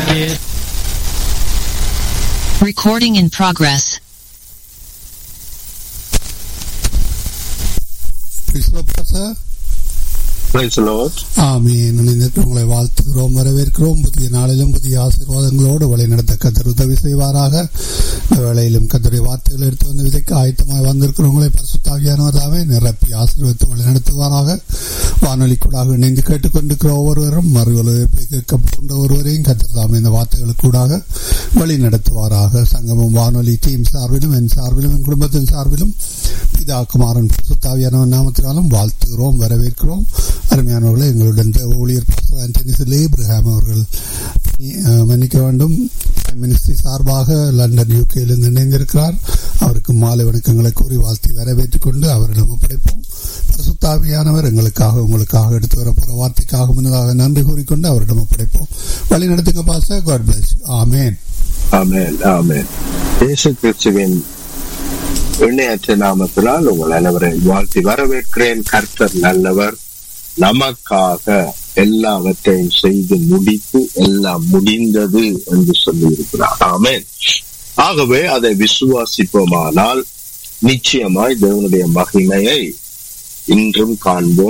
Recording in progress. Sir Praise the Lord. ஆமீன் இணைந்திட்டு உங்களை வாழ்த்துகிறோம் வரவேற்கிறோம் புதிய நாளிலும் புதிய ஆசீர்வாதங்களோடு வழிநடத்த கத்தர் உதவி செய்வாராக இந்த வேளையிலும் கத்தருடைய வார்த்தைகள் எடுத்து வந்து விதைக்க ஆயத்தமாய் வந்திருக்கிறவங்களை பரிசுத்தாவியானவராகவே நிரப்பி ஆசீர்வதித்து வழிநடத்துவாராக வானொலி கூடாக இணைந்து கேட்டுக்கொண்டிருக்கிற ஒவ்வொருவரும் மறு ஒலிபரப்பை கேட்க போன்ற ஒருவரையும் கத்தர் தாமே இந்த வார்த்தைகளுக்கு கூடாக வழி நடத்துவாராக சங்கமம் வானொலி டீம் சார்பிலும் என் சார்பிலும் என் குடும்பத்தின் சார்பிலும் பிதா குமாரன் பரிசுத்தாவியானவன் நாமத்தினாலும் வாழ்த்துகிறோம் வரவேற்கிறோம் அருமையானவர்களே எங்களுடன் இந்த ஊழியர் பாஸ்டர் ஆண்டனி சிலே இப்ரஹாம் அவர்கள் அஹ், மன்னிக்க வேண்டும் பிரைம் மினிஸ்ட்ரி சார்பாக லண்டன் யூகேயிலிருந்து இணைந்திருக்கிறார் அவருக்கு மாலை வணக்கங்களை கூறி வாழ்த்தி வரவேற்றுக் கொண்டு அவரிடம் ஒப்படைப்போம் பரிசுத்தாவியானவர் எங்களுக்காக உங்களுக்காக எடுத்து வரப்போற வார்த்தைக்காக முன்னதாக நன்றி கூறிக்கொண்டு அவரிடம் ஒப்படைப்போம் வழி நடத்துங்க pastor God bless amen Amen. Amen. இயேசு கிறிஸ்துவின் எண்ணெயற்ற நாமத்தினால் உங்கள் அனைவரையும் வாழ்த்தி வரவேற்கிறேன் கர்த்தர் நல்லவர் நமக்காக எல்லாவற்றையும் செய்து முடித்து எல்லாம் முடிந்தது என்று சொல்லியிருக்கிறார் ஆமென் ஆகவே அதை விசுவாசிப்போமானால் நிச்சயமாய் தேவனுடைய மகிமையை இன்றும் காண்போம்